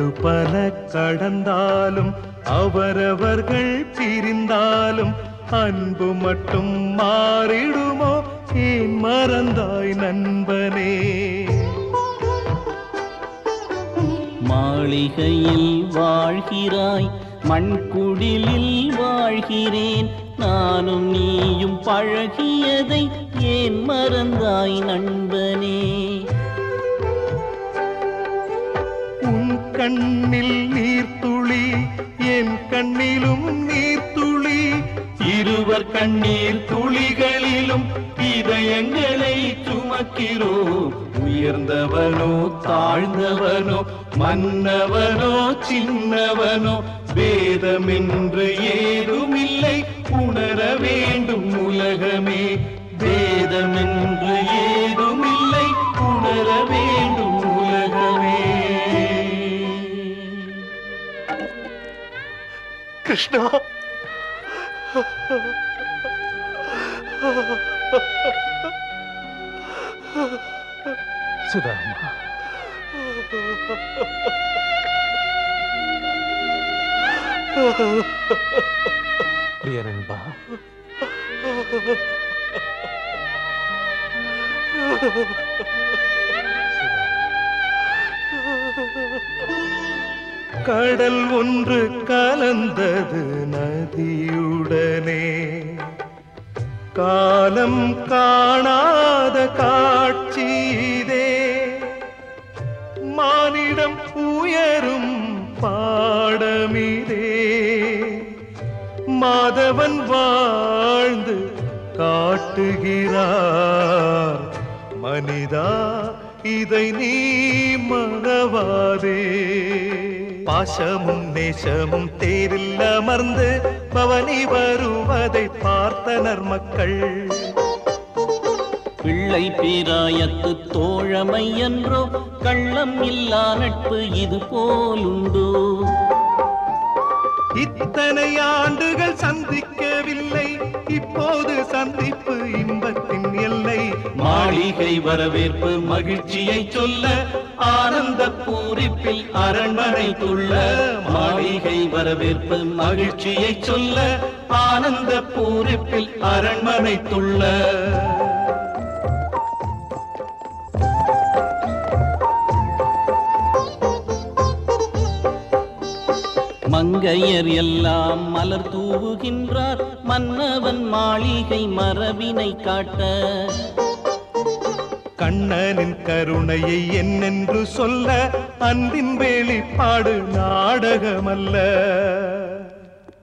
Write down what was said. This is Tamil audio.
ஆண்டு பல கடந்தாலும் அவரவர்கள் பிரிந்தாலும் அன்பு மட்டும் மாறிடுமோ ஏன் மறந்தாய் நண்பனே மாளிகையில் வாழ்கிறாய் மண்குடிலில் வாழ்கிறேன் நானும் நீயும் பழகியதை ஏன் மறந்தாய் நண்பனே உன் கண்ணில் நீர்த்துளி என் கண்ணிலும் நீர்த்துளி இருவர் கண்ணீர் துளிகளிலும் இதயங்களை சுமக்கிறோம் உயர்ந்தவனோ தாழ்ந்தவனோ மன்னவனோ சின்னவனோ வேதமென்று ஏதுமில்லை உணர வேண்டும் உலகமே வேதமென்று ஏதுமில்லை உணர வேண்டும் உலகமே கிருஷ்ணா சுதாமா பிரிய நண்பா கடல் ஒன்று கலந்தது நதியுடனே காலம் காணாத காட்சிதே மானிடம் உயரும் பாடமிதே மாதவன் வாழ்ந்து காட்டுகிறார் மனிதா இதை நீ மறவாதே பாசமும் நேசமும் தேரில் அமர்ந்து பவனி வருவதை பார்த்தனர் மக்கள் பிள்ளை பேராயத்து தோழமை என்றோ கள்ளம் இல்லா நட்பு இது போலுண்டோ இத்தனை ஆண்டுகள் சந்திக்கவில்லை இப்போது சந்திப்பு இன்பத்தின் எல்லை மாளிகை வரவேற்பு மகிழ்ச்சியை சொல்ல ஆனந்த பூரிப்பில் அரண்மனை துள்ள மாளிகை வரவேற்பு மகிழ்ச்சியை சொல்ல ஆனந்த பூரிப்பில் அரண்மனை துள்ள மங்கையர் எல்லாம் மலர் தூவுகின்றார் மன்னவன் மாளிகை மரபினை காட்ட கண்ணனின் கருணையை என்னென்று சொல்ல அன்பின் வெளிப்பாடு நாடகமல்ல